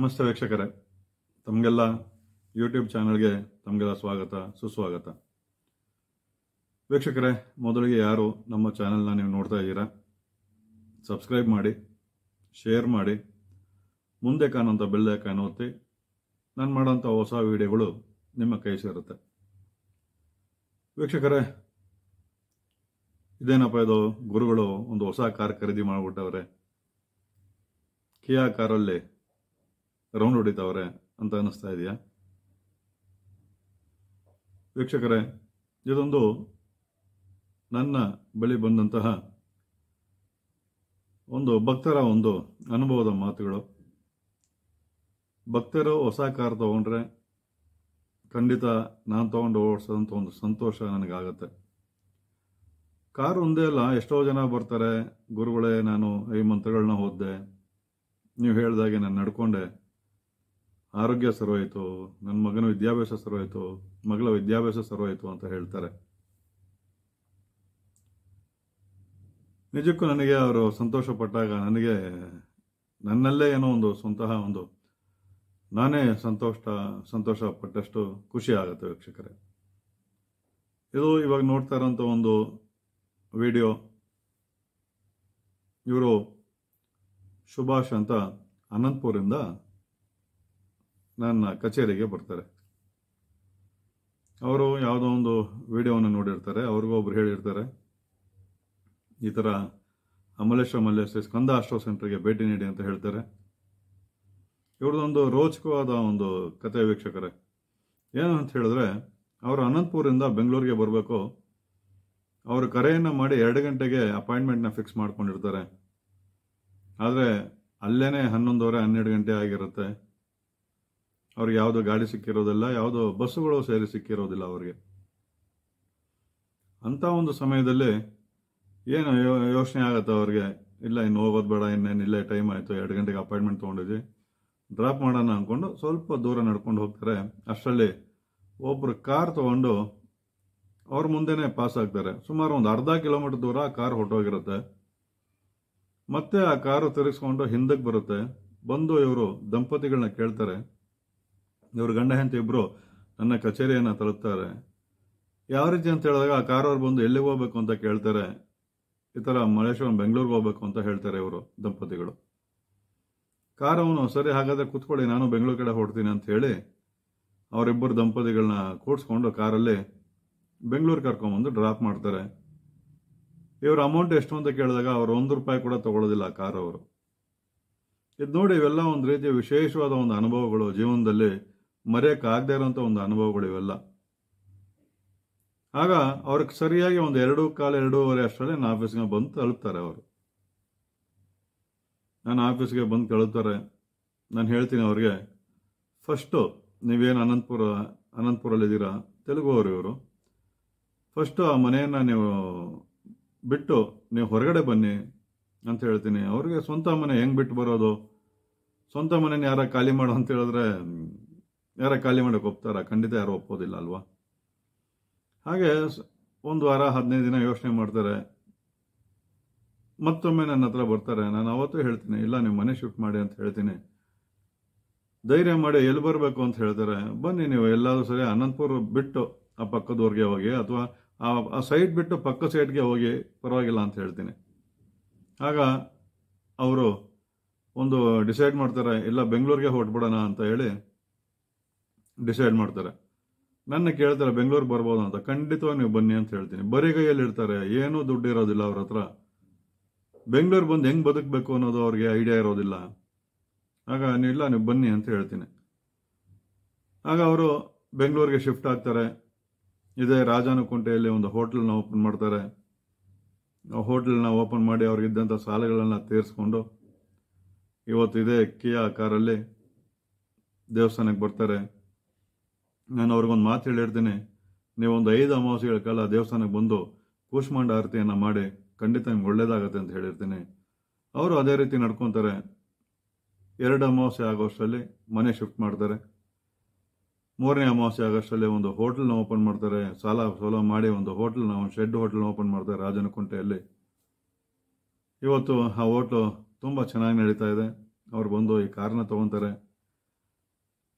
ನಮಸ್ತೆ ವೀಕ್ಷಕರೇ ತಮಗೆಲ್ಲ ಯೂಟ್ಯೂಬ್ ಚಾನಲ್ಗೆ ತಮಗೆಲ್ಲ ಸ್ವಾಗತ ಸುಸ್ವಾಗತ ವೀಕ್ಷಕರೇ ಮೊದಲಿಗೆ ಯಾರು ನಮ್ಮ ಚಾನಲ್ನ ನೀವು ನೋಡ್ತಾ ಇದ್ದೀರಾ ಸಬ್ಸ್ಕ್ರೈಬ್ ಮಾಡಿ ಶೇರ್ ಮಾಡಿ ಮುಂದೆ ಕಾಣುವಂಥ ಬೆಲ್ ಐಕಾನ್ ಒತ್ತಿ ನಾನು ಮಾಡೋಂಥ ಹೊಸ ವಿಡಿಯೋಗಳು ನಿಮ್ಮ ಕೈ ಸೇರುತ್ತೆ ವೀಕ್ಷಕರೇ ಇದೇನಪ್ಪ ಇದು ಗುರುಗಳು ಒಂದು ಹೊಸ ಕಾರ್ ಖರೀದಿ ಮಾಡಿಬಿಟ್ಟವ್ರೆ ಕಿಯಾ ಕಾರಲ್ಲಿ ರೌಂಡ್ ಹೊಡಿತಾವ್ರೆ ಅಂತ ಅನ್ನಿಸ್ತಾ ಇದೆಯಾ ವೀಕ್ಷಕರೇ ಇದೊಂದು ನನ್ನ ಬಳಿ ಬಂದಂತಹ ಒಂದು ಭಕ್ತರ ಒಂದು ಅನುಭವದ ಮಾತುಗಳು ಭಕ್ತರು ಹೊಸ ಕಾರ್ ತಗೊಂಡ್ರೆ ಖಂಡಿತ ನಾನು ತಗೊಂಡು ಓಡಿಸೋದಂಥ ಒಂದು ಸಂತೋಷ ನನಗಾಗತ್ತೆ ಕಾರು ಒಂದೇ ಅಲ್ಲ ಎಷ್ಟೋ ಜನ ಬರ್ತಾರೆ ಗುರುಗಳೇ ನಾನು ಈ ಮಂತ್ರಗಳನ್ನ ಓದಿದೆ ನೀವು ಹೇಳ್ದಾಗೆ ನಾನು ನಡ್ಕೊಂಡೆ ಆರೋಗ್ಯ ಸರ್ವಾಯಿತು ನನ್ನ ಮಗನ ವಿದ್ಯಾಭ್ಯಾಸ ಸರ್ವಾಯಿತು ಮಗಳ ವಿದ್ಯಾಭ್ಯಾಸ ಸರ್ವಾಯಿತು ಅಂತ ಹೇಳ್ತಾರೆ ನಿಜಕ್ಕೂ ನನಗೆ ಅವರು ಸಂತೋಷ ಪಟ್ಟಾಗ ನನಗೆ ನನ್ನಲ್ಲೇ ಏನೋ ಒಂದು ಸ್ವಂತಹ ಒಂದು ನಾನೇ ಸಂತೋಷ ಸಂತೋಷ ಪಟ್ಟಷ್ಟು ಖುಷಿ ಆಗುತ್ತೆ ವೀಕ್ಷಕರೇ ಇದು ಇವಾಗ ನೋಡ್ತಾ ಇರೋಂಥ ಒಂದು ವಿಡಿಯೋ ಇವರು ಸುಭಾಷ್ ಅಂತ ಅನಂತಪುರಿಂದ ನನ್ನ ಕಚೇರಿಗೆ ಬರ್ತಾರೆ ಅವರು ಯಾವುದೋ ಒಂದು ವಿಡಿಯೋವನ್ನು ನೋಡಿರ್ತಾರೆ ಅವ್ರಿಗೂ ಒಬ್ರು ಹೇಳಿರ್ತಾರೆ ಈ ಥರ ಅಮಲೇಶ್ವರ ಮಲ್ಲೇಶ್ವರ ಸ್ಕಂದ ಆಸ್ಟ್ರೋ ಸೆಂಟರ್ಗೆ ಭೇಟಿ ನೀಡಿ ಅಂತ ಹೇಳ್ತಾರೆ ಇವ್ರದ್ದೊಂದು ರೋಚಕವಾದ ಒಂದು ಕತೆ ವೀಕ್ಷಕರೇ ಏನು ಅಂತ ಹೇಳಿದ್ರೆ ಅವರು ಅನಂತಪುರಿಂದ ಬೆಂಗಳೂರಿಗೆ ಬರಬೇಕು ಅವರು ಕರೆಯನ್ನು ಮಾಡಿ ಎರಡು ಗಂಟೆಗೆ ಅಪಾಯಿಂಟ್ಮೆಂಟ್ನ ಫಿಕ್ಸ್ ಮಾಡ್ಕೊಂಡಿರ್ತಾರೆ ಆದರೆ ಅಲ್ಲೇನೆ ಹನ್ನೊಂದುವರೆ ಹನ್ನೆರಡು ಗಂಟೆ ಆಗಿರುತ್ತೆ ಅವ್ರಿಗೆ ಯಾವುದೋ ಗಾಡಿ ಸಿಕ್ಕಿರೋದಿಲ್ಲ ಯಾವುದೋ ಬಸ್ಸುಗಳು ಸೇರಿ ಸಿಕ್ಕಿರೋದಿಲ್ಲ ಅವ್ರಿಗೆ ಅಂಥ ಒಂದು ಸಮಯದಲ್ಲಿ ಏನು ಯೋ- ಯೋಚನೆ ಆಗುತ್ತೆ ಅವ್ರಿಗೆ ಇಲ್ಲ ಇನ್ನು ಹೋಗೋದು ಬೇಡ ಇನ್ನೇನು ಇಲ್ಲೇ ಟೈಮ್ ಆಯಿತು ಎರಡು ಗಂಟೆಗೆ ಅಪಾಯಿಂಟ್ಮೆಂಟ್ ತೊಗೊಂಡಿದ್ವಿ ಡ್ರಾಪ್ ಮಾಡೋಣ ಅಂದ್ಕೊಂಡು ಸ್ವಲ್ಪ ದೂರ ನಡ್ಕೊಂಡು ಹೋಗ್ತಾರೆ ಅಷ್ಟರಲ್ಲಿ ಒಬ್ಬರು ಕಾರ್ ತೊಗೊಂಡು ಅವ್ರ ಮುಂದೆನೇ ಪಾಸ್ ಆಗ್ತಾರೆ ಸುಮಾರು ಒಂದು ಅರ್ಧ ಕಿಲೋಮೀಟರ್ ದೂರ ಕಾರ್ ಹೊರಟೋಗಿರುತ್ತೆ ಮತ್ತೆ ಆ ಕಾರು ತಿರುಗಿಸ್ಕೊಂಡು ಹಿಂದಕ್ಕೆ ಬರುತ್ತೆ ಬಂದು ಇವರು ದಂಪತಿಗಳನ್ನ ಕೇಳ್ತಾರೆ ಇವ್ರ ಗಂಡ ಹೆಂಡತಿ ಇಬ್ರು ನನ್ನ ಕಚೇರಿಯನ್ನು ತಲುಪ್ತಾರೆ ಯಾವ ರೀತಿ ಅಂತ ಹೇಳಿದಾಗ ಆ ಕಾರವ್ರು ಬಂದು ಎಲ್ಲಿಗೆ ಹೋಗ್ಬೇಕು ಅಂತ ಕೇಳ್ತಾರೆ ಈ ಥರ ಮಲೇಶ್ವರಂ ಬೆಂಗಳೂರಿಗೆ ಹೋಗ್ಬೇಕು ಅಂತ ಹೇಳ್ತಾರೆ ಇವರು ದಂಪತಿಗಳು ಕಾರ್ ಅವನು ಸರಿ ಹಾಗಾದ್ರೆ ಕೂತ್ಕೊಳ್ಳಿ ನಾನು ಬೆಂಗಳೂರು ಕಡೆ ಹೊರಡ್ತೀನಿ ಅಂತ ಹೇಳಿ ಅವರಿಬ್ಬರು ದಂಪತಿಗಳನ್ನ ಕೂಡಿಸ್ಕೊಂಡು ಕಾರಲ್ಲಿ ಬೆಂಗಳೂರು ಕರ್ಕೊಂಬಂದು ಡ್ರಾಪ್ ಮಾಡ್ತಾರೆ ಇವ್ರ ಅಮೌಂಟ್ ಎಷ್ಟು ಅಂತ ಕೇಳಿದಾಗ ಅವ್ರು ಒಂದು ರೂಪಾಯಿ ಕೂಡ ತಗೊಳ್ಳೋದಿಲ್ಲ ಆ ಕಾರ್ ಅವರು ಇದು ನೋಡಿ ಇವೆಲ್ಲ ಒಂದು ರೀತಿಯ ವಿಶೇಷವಾದ ಒಂದು ಅನುಭವಗಳು ಜೀವನದಲ್ಲಿ ಮರೆಯೋಕ್ಕಾಗದೇ ಇರೋಂಥ ಒಂದು ಅನುಭವಗಳು ಇವೆಲ್ಲ ಆಗ ಅವ್ರಿಗೆ ಸರಿಯಾಗಿ ಒಂದು ಎರಡು ಕಾಲ ಎರಡೂವರೆ ಅಷ್ಟರಲ್ಲಿ ನನ್ನ ಆಫೀಸ್ಗೆ ಬಂದು ತಲುಪ್ತಾರೆ ಅವರು ನನ್ನ ಆಫೀಸ್ಗೆ ಬಂದು ತಲುಪ್ತಾರೆ ನಾನು ಹೇಳ್ತೀನಿ ಅವ್ರಿಗೆ ಫಸ್ಟು ನೀವೇನು ಅನಂತಪುರ ಅನಂತಪುರಲ್ಲಿದ್ದೀರಾ ತೆಲುಗು ಅವರು ಇವರು ಫಸ್ಟು ಆ ಮನೆಯನ್ನು ನೀವು ಬಿಟ್ಟು ನೀವು ಹೊರಗಡೆ ಬನ್ನಿ ಅಂತ ಹೇಳ್ತೀನಿ ಅವ್ರಿಗೆ ಸ್ವಂತ ಮನೆ ಹೆಂಗೆ ಬಿಟ್ಟು ಬರೋದು ಸ್ವಂತ ಮನೆನ ಯಾರ ಖಾಲಿ ಮಾಡು ಅಂತ ಹೇಳಿದ್ರೆ ಮ್, ಯಾರ ಖಾಲಿ ಮಾಡೋಕೆ ಒಪ್ತಾರ ಖಂಡಿತ ಯಾರು ಒಪ್ಪೋದಿಲ್ಲ ಅಲ್ವಾ ಹಾಗೆ ಸ್- ಒಂದು ವಾರ ಹದಿನೈದು ದಿನ ಯೋಚನೆ ಮಾಡ್ತಾರೆ ಮತ್ತೊಮ್ಮೆ ನನ್ನ ಹತ್ರ ಬರ್ತಾರೆ ನಾನು ಅವತ್ತೂ ಹೇಳ್ತೀನಿ ಇಲ್ಲ ನೀವು ಮನೆ ಶಿಫ್ಟ್ ಮಾಡಿ ಅಂತ ಹೇಳ್ತೀನಿ ಧೈರ್ಯ ಮಾಡಿ ಎಲ್ಲಿ ಬರಬೇಕು ಅಂತ ಹೇಳ್ತಾರೆ ಬನ್ನಿ ನೀವು ಎಲ್ಲಾದ್ರೂ ಸರಿ ಅನಂತಪುರ ಬಿಟ್ಟು ಆ ಪಕ್ಕದವ್ರಿಗೆ ಹೋಗಿ ಅಥವಾ ಆ ಆ ಸೈಡ್ ಬಿಟ್ಟು ಪಕ್ಕ ಸೈಡ್ಗೆ ಹೋಗಿ ಪರವಾಗಿಲ್ಲ ಅಂತ ಹೇಳ್ತೀನಿ ಆಗ ಅವರು ಒಂದು ಡಿಸೈಡ್ ಮಾಡ್ತಾರೆ ಇಲ್ಲ ಬೆಂಗಳೂರಿಗೆ ಹೊರಟ್ಬಿಡೋಣ ಅಂತ ಹೇಳಿ ಡಿಸೈಡ್ ಮಾಡ್ತಾರೆ ನನ್ನ ಕೇಳ್ತಾರೆ ಬೆಂಗಳೂರಿಗೆ ಬರ್ಬೋದು ಅಂತ ಖಂಡಿತವಾಗಿ ನೀವು ಬನ್ನಿ ಅಂತ ಹೇಳ್ತೀನಿ ಬರೀ ಕೈಯಲ್ಲಿ ಇರ್ತಾರೆ ಏನೂ ದುಡ್ಡು ಇರೋದಿಲ್ಲ ಅವ್ರ ಹತ್ರ ಬೆಂಗಳೂರು ಬಂದು ಹೆಂಗೆ ಬದುಕಬೇಕು ಅನ್ನೋದು ಅವ್ರಿಗೆ ಐಡಿಯಾ ಇರೋದಿಲ್ಲ ಆಗ ನೀವು ಇಲ್ಲ ನೀವು ಬನ್ನಿ ಅಂತ ಹೇಳ್ತೀನಿ ಆಗ ಅವರು ಬೆಂಗಳೂರಿಗೆ ಶಿಫ್ಟ್ ಆಗ್ತಾರೆ ಇದೇ ರಾಜಾನುಕುಂಟೆಯಲ್ಲಿ ಒಂದು ಹೋಟ್ಲನ್ನ ಓಪನ್ ಮಾಡ್ತಾರೆ ಆ ಹೋಟ್ಲನ್ನ ಓಪನ್ ಮಾಡಿ ಅವ್ರಿಗಿದ್ದಂಥ ಸಾಲಗಳನ್ನ ತೀರಿಸ್ಕೊಂಡು ಇವತ್ತು ಇದೇ ಕಿಯಾ ಕಾರಲ್ಲಿ ದೇವಸ್ಥಾನಕ್ಕೆ ಬರ್ತಾರೆ ನಾನು ಅವ್ರಿಗೊಂದು ಮಾತು ಹೇಳಿರ್ತೀನಿ ನೀವೊಂದು ಐದು ಅಮಾವಾಸ್ಯೆಗಳ ಕಾಲ ದೇವಸ್ಥಾನಕ್ಕೆ ಬಂದು ಕೂಷ್ಮಾಂಡ ಆರತಿಯನ್ನು ಮಾಡಿ ಖಂಡಿತ ನಿಮ್ಗೆ ಒಳ್ಳೇದಾಗತ್ತೆ ಅಂತ ಹೇಳಿರ್ತೀನಿ ಅವರು ಅದೇ ರೀತಿ ನಡ್ಕೊತಾರೆ ಎರಡು ಅಮಾವಾಸ್ಯೆ ಆಗೋಷ್ಟರಲ್ಲಿ ಮನೆ ಶಿಫ್ಟ್ ಮಾಡ್ತಾರೆ ಮೂರನೇ ಅಮಾವಾಸ್ಯೆ ಆಗಸ್ಟಲ್ಲಿ ಒಂದು ಹೋಟೆಲ್ನ ಓಪನ್ ಮಾಡ್ತಾರೆ ಸಾಲ ಸೋಲ ಮಾಡಿ ಒಂದು ಹೋಟೆಲ್ನ ಒಂದು ಶೆಡ್ ಹೋಟೆಲ್ನ ಓಪನ್ ಮಾಡ್ತಾರೆ ರಾಜನಕುಂಟೆಯಲ್ಲಿ ಇವತ್ತು ಆ ಹೋಟ್ಲು ತುಂಬ ಚೆನ್ನಾಗಿ ನಡೀತಾ ಇದೆ ಅವ್ರು ಬಂದು ಈ ಕಾರ್ನ ತೊಗೊತಾರೆ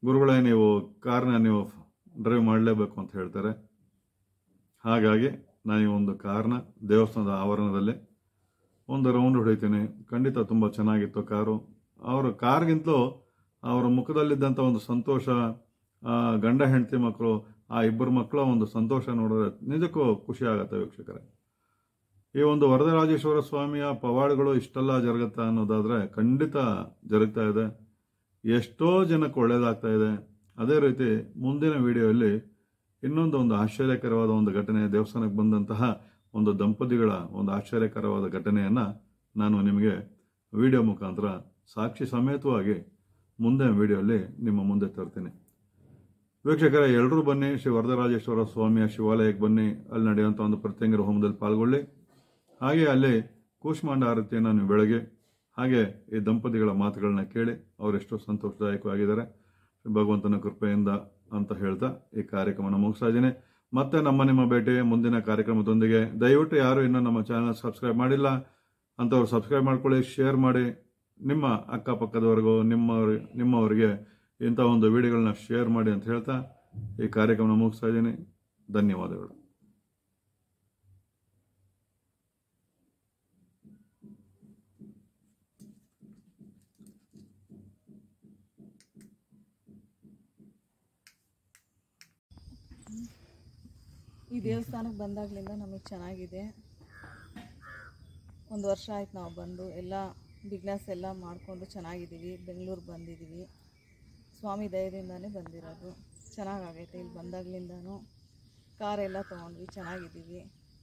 ಗುರುಗಳೇ ನೀವು ಕಾರ್ನ ನೀವು ಡ್ರೈವ್ ಮಾಡಲೇಬೇಕು ಅಂತ ಹೇಳ್ತಾರೆ ಹಾಗಾಗಿ ನಾನು ಈ ಒಂದು ಕಾರ್ನ ದೇವಸ್ಥಾನದ ಆವರಣದಲ್ಲಿ ಒಂದು ರೌಂಡ್ ಹೊಡಿತೀನಿ ಖಂಡಿತ ತುಂಬ ಚೆನ್ನಾಗಿತ್ತು ಕಾರು ಅವರ ಕಾರ್ಗಿಂತಲೂ ಅವರ ಮುಖದಲ್ಲಿದ್ದಂಥ ಒಂದು ಸಂತೋಷ ಆ ಗಂಡ ಹೆಂಡತಿ ಮಕ್ಕಳು ಆ ಇಬ್ಬರು ಮಕ್ಕಳ ಒಂದು ಸಂತೋಷ ನೋಡಿದ್ರೆ ನಿಜಕ್ಕೂ ಖುಷಿ ಆಗುತ್ತೆ ವೀಕ್ಷಕರೇ ಈ ಒಂದು ವರದರಾಜೇಶ್ವರ ಸ್ವಾಮಿಯ ಪವಾಡಗಳು ಇಷ್ಟೆಲ್ಲ ಜರುಗುತ್ತಾ ಅನ್ನೋದಾದರೆ ಖಂಡಿತ ಜರುಗ್ತಾ ಇದೆ ಎಷ್ಟೋ ಜನಕ್ಕೆ ಒಳ್ಳೆಯದಾಗ್ತಾ ಇದೆ ಅದೇ ರೀತಿ ಮುಂದಿನ ವಿಡಿಯೋದಲ್ಲಿ ಇನ್ನೊಂದು ಒಂದು ಆಶ್ಚರ್ಯಕರವಾದ ಒಂದು ಘಟನೆ ದೇವಸ್ಥಾನಕ್ಕೆ ಬಂದಂತಹ ಒಂದು ದಂಪತಿಗಳ ಒಂದು ಆಶ್ಚರ್ಯಕರವಾದ ಘಟನೆಯನ್ನು ನಾನು ನಿಮಗೆ ವಿಡಿಯೋ ಮುಖಾಂತರ ಸಾಕ್ಷಿ ಸಮೇತವಾಗಿ ಮುಂದಿನ ವಿಡಿಯೋಲ್ಲಿ ನಿಮ್ಮ ಮುಂದೆ ತರ್ತೀನಿ ವೀಕ್ಷಕರೇ ಎಲ್ಲರೂ ಬನ್ನಿ ಶ್ರೀ ವರದರಾಜೇಶ್ವರ ಸ್ವಾಮಿಯ ಶಿವಾಲಯಕ್ಕೆ ಬನ್ನಿ ಅಲ್ಲಿ ನಡೆಯುವಂಥ ಒಂದು ಪ್ರತ್ಯಂಗರ ಹೋಮದಲ್ಲಿ ಪಾಲ್ಗೊಳ್ಳಿ ಹಾಗೆ ಅಲ್ಲಿ ಕೂಷ್ಮಾಂಡ ಆರತಿಯನ್ನು ನೀವು ಬೆಳಗ್ಗೆ ಹಾಗೆ ಈ ದಂಪತಿಗಳ ಮಾತುಗಳನ್ನ ಕೇಳಿ ಅವರೆಷ್ಟು ಸಂತೋಷದಾಯಕವಾಗಿದ್ದಾರೆ ಭಗವಂತನ ಕೃಪೆಯಿಂದ ಅಂತ ಹೇಳ್ತಾ ಈ ಕಾರ್ಯಕ್ರಮನ ಮುಗಿಸ್ತಾ ಇದ್ದೀನಿ ಮತ್ತೆ ನಮ್ಮ ನಿಮ್ಮ ಭೇಟಿ ಮುಂದಿನ ಕಾರ್ಯಕ್ರಮದೊಂದಿಗೆ ದಯವಿಟ್ಟು ಯಾರು ಇನ್ನೂ ನಮ್ಮ ಚಾನಲ್ ಸಬ್ಸ್ಕ್ರೈಬ್ ಮಾಡಿಲ್ಲ ಅಂಥವ್ರು ಸಬ್ಸ್ಕ್ರೈಬ್ ಮಾಡ್ಕೊಳ್ಳಿ ಶೇರ್ ಮಾಡಿ ನಿಮ್ಮ ಅಕ್ಕಪಕ್ಕದವರೆಗೂ ನಿಮ್ಮವ್ರಿ ನಿಮ್ಮವರಿಗೆ ಇಂಥ ಒಂದು ವಿಡಿಯೋಗಳನ್ನ ಶೇರ್ ಮಾಡಿ ಅಂತ ಹೇಳ್ತಾ ಈ ಕಾರ್ಯಕ್ರಮ ಮುಗಿಸ್ತಾ ಇದ್ದೀನಿ ಧನ್ಯವಾದಗಳು ಈ ದೇವಸ್ಥಾನಕ್ಕೆ ಬಂದಾಗಲಿಂದ ನಮಗೆ ಚೆನ್ನಾಗಿದೆ ಒಂದು ವರ್ಷ ಆಯ್ತು ನಾವು ಬಂದು ಎಲ್ಲ ಬಿಗ್ನೆಸ್ ಎಲ್ಲ ಮಾಡಿಕೊಂಡು ಚೆನ್ನಾಗಿದ್ದೀವಿ ಬೆಂಗಳೂರು ಬಂದಿದ್ದೀವಿ ಸ್ವಾಮಿ ದಯದಿಂದನೇ ಬಂದಿರೋದು ಚೆನ್ನಾಗಾಗೈತೆ ಇಲ್ಲಿ ಬಂದಾಗ್ಲಿಂದನೂ ಕಾರೆಲ್ಲ ತೊಗೊಂಡ್ವಿ ಚೆನ್ನಾಗಿದ್ದೀವಿ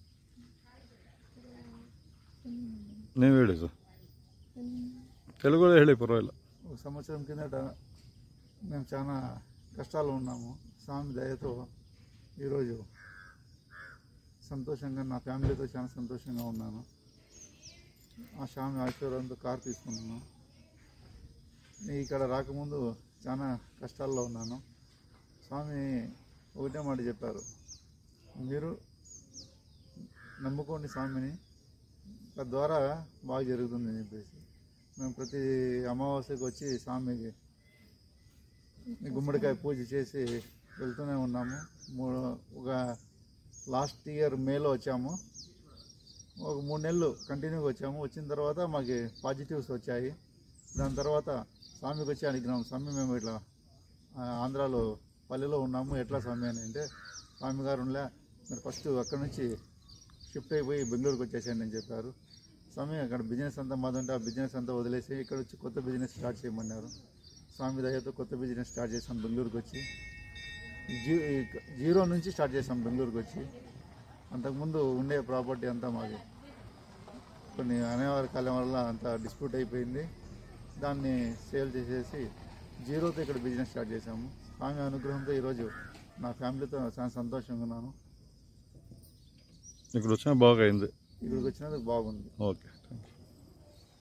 ನೀವು ಹೇಳಿ ಸರ್ తెలుగులో ಹೇಳಿ పర్వాలేదు ఒక సంవత్సరం కిందట మేము చాలా కష్టాలు ఉన్నాము స్వామి దయతో ఈరోజు సంతోషంగా నా ఫ్యామిలీతో చాలా సంతోషంగా ఉన్నాను ఆ స్వామి ఆశీర్వాదంతో కారు తీసుకున్నాను నేను ఇక్కడ రాకముందు చాలా కష్టాల్లో ఉన్నాను స్వామి ఒకటే మాట చెప్పారు మీరు నమ్ముకోండి స్వామిని తద్వారా బాగా జరుగుతుంది అని చెప్పేసి మేము ప్రతి అమావాస్యకి వచ్చి స్వామికి గుమ్మడికాయ పూజ చేసి వెళ్తూనే ఉన్నాము మూడు ఒక లాస్ట్ ఇయర్ మేలో వచ్చాము ఒక మూడు నెలలు కంటిన్యూగా వచ్చాము వచ్చిన తర్వాత మాకు పాజిటివ్స్ వచ్చాయి దాని తర్వాత స్వామికి వచ్చి అడిగినాం స్వామి మేము ఇట్లా ఆ, ఆంధ్రాలో పల్లెలో ఉన్నాము ఎట్లా స్వామి అని అంటే స్వామి గారు ఉండలే మీరు ఫస్ట్ అక్కడ నుంచి షిఫ్ట్ అయిపోయి బెంగళూరుకి వచ్చేసాను అని చెప్పారు స్వామి అక్కడ బిజినెస్ అంతా మాదంటే ఆ బిజినెస్ అంతా వదిలేసి ఇక్కడ వచ్చి కొత్త బిజినెస్ స్టార్ట్ చేయమన్నారు స్వామి దయతో కొత్త బిజినెస్ స్టార్ట్ చేసాం బెంగళూరుకి వచ్చి జీ జీరో నుంచి స్టార్ట్ చేసాం బెంగళూరుకి వచ్చి అంతకుముందు ఉండే ప్రాపర్టీ అంతా మాది కొన్ని అనేవారి కాలం వల్ల అంతా డిస్ప్యూట్ అయిపోయింది దాన్ని సేల్ చేసేసి జీరోతో ఇక్కడ బిజినెస్ స్టార్ట్ చేసాము స్వామి అనుగ్రహంతో ఈరోజు నా ఫ్యామిలీతో చాలా సంతోషంగా ఉన్నాను ఇక్కడ వచ్చినా బాగా అయింది ఇక్కడికి వచ్చినందుకు బాగుంది ఓకే